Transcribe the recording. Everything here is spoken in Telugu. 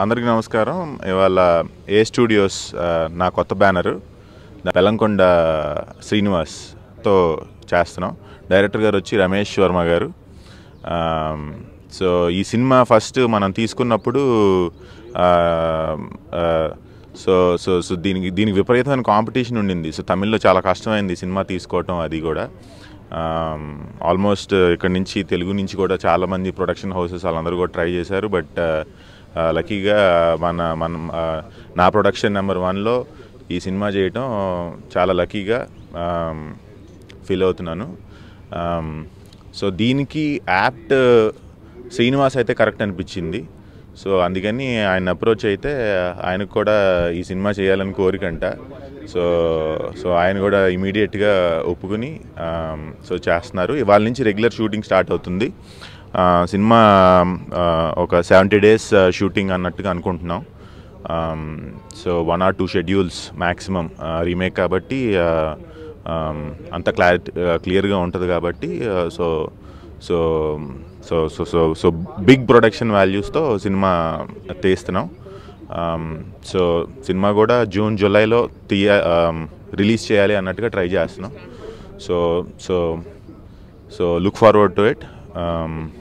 అందరికీ నమస్కారం ఇవాళ ఏ స్టూడియోస్ ఆ, నా కొత్త బ్యానరు బెల్లంకొండ శ్రీనివాస్తో చేస్తున్నాం డైరెక్టర్ గారు వచ్చి రమేష్ వర్మ గారు ఆమ్, సో ఈ సినిమా ఫస్ట్ మనం తీసుకున్నప్పుడు ఆ, ఆ, సో సో సో దీనికి దీనికి విపరీతమైన కాంపిటీషన్ ఉండింది సో తమిళ్లో చాలా కష్టమైంది ఈ సినిమా తీసుకోవటం అది కూడా ఆల్మోస్ట్ ఇక్కడ నుంచి తెలుగు నుంచి కూడా చాలామంది ప్రొడక్షన్ హౌసెస్ వాళ్ళందరూ కూడా ట్రై చేశారు బట్ లక్కీగా మన మన ఆ, నా ప్రొడక్షన్ నెంబర్ వన్లో ఈ సినిమా చేయటం చాలా లక్కీగా ఫీల్ అవుతున్నాను సో దీనికి యాప్ట్ శ్రీనివాస్ అయితే కరెక్ట్ అనిపించింది సో అందుకని ఆయన అప్రోచ్ అయితే ఆయనకు కూడా ఈ సినిమా చేయాలని కోరికంట సో సో ఆయన కూడా ఇమీడియట్గా ఒప్పుకుని ఆమ్, సో చేస్తున్నారు ఇవాళ నుంచి రెగ్యులర్ షూటింగ్ స్టార్ట్ అవుతుంది ఆ, సినిమా ఆ, ఒక సెవెంటీ డేస్ షూటింగ్ అన్నట్టుగా అనుకుంటున్నాం um, so one or two schedules maximum remake కాబట్టి ఆ, ఆమ్, అంత క్లారిటీ క్లియర్గా ఉంటుంది కాబట్టి ఆ, so so so so so so big production వాల్యూస్తో సినిమా తీస్తున్నాం ఆమ్, సో సినిమా కూడా జూన్ జూలైలో తీయ ఆమ్, రిలీజ్ చేయాలి అన్నట్టుగా ట్రై చేస్తున్నాం so so so look forward to it